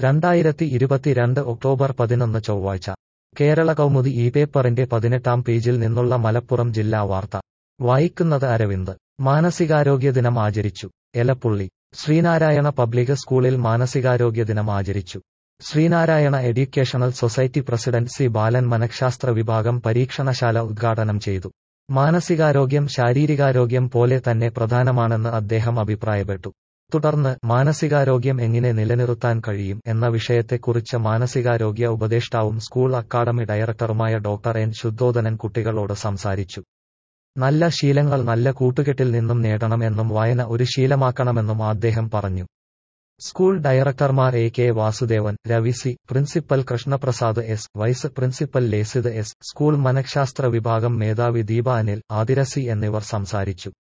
രണ്ടായിരത്തി ഇരുപത്തിരണ്ട് ഒക്ടോബർ പതിനൊന്ന് ചൊവ്വാഴ്ച കേരള കൗമുദി ഈ പേപ്പറിന്റെ പതിനെട്ടാം പേജിൽ നിന്നുള്ള മലപ്പുറം ജില്ലാ വാർത്ത വായിക്കുന്നത് അരവിന്ദ് മാനസികാരോഗ്യ ദിനം ആചരിച്ചു എലപ്പുള്ളി ശ്രീനാരായണ പബ്ലിക് സ്കൂളിൽ മാനസികാരോഗ്യ ദിനം ആചരിച്ചു Sreenarayana educational society president C Balan മനഃശാസ്ത്ര വിഭാഗം പരീക്ഷണശാല ഉദ്ഘാടനം ചെയ്തു മാനസികാരോഗ്യം ശാരീരികാരോഗ്യം പോലെ തന്നെ പ്രധാനമാണെന്ന് അദ്ദേഹം അഭിപ്രായപ്പെട്ടു തുടർന്ന് മാനസികാരോഗ്യം എങ്ങനെ നിലനിർത്താൻ കഴിയും എന്ന വിഷയത്തെക്കുറിച്ച് മാനസികാരോഗ്യ ഉപദേഷ്ടാവും സ്കൂൾ അക്കാദമി ഡയറക്ടറുമായ ഡോക്ടർ എൻ ശുദ്ധോദനൻ കുട്ടികളോട് സംസാരിച്ചു നല്ല ശീലങ്ങൾ നല്ല കൂട്ടുകെട്ടിൽ നിന്നും നേടണമെന്നും വായന ഒരു ശീലമാക്കണമെന്നും അദ്ദേഹം പറഞ്ഞു സ്കൂൾ ഡയറക്ടർമാർ A K Vasudevan Ravi C principal Krishnaprasad S vice principal ലേസിദ് എസ് സ്കൂൾ മനഃശാസ്ത്ര വിഭാഗം മേധാവി ദീപ അനിൽ ആതിരസി എന്നിവർ സംസാരിച്ചു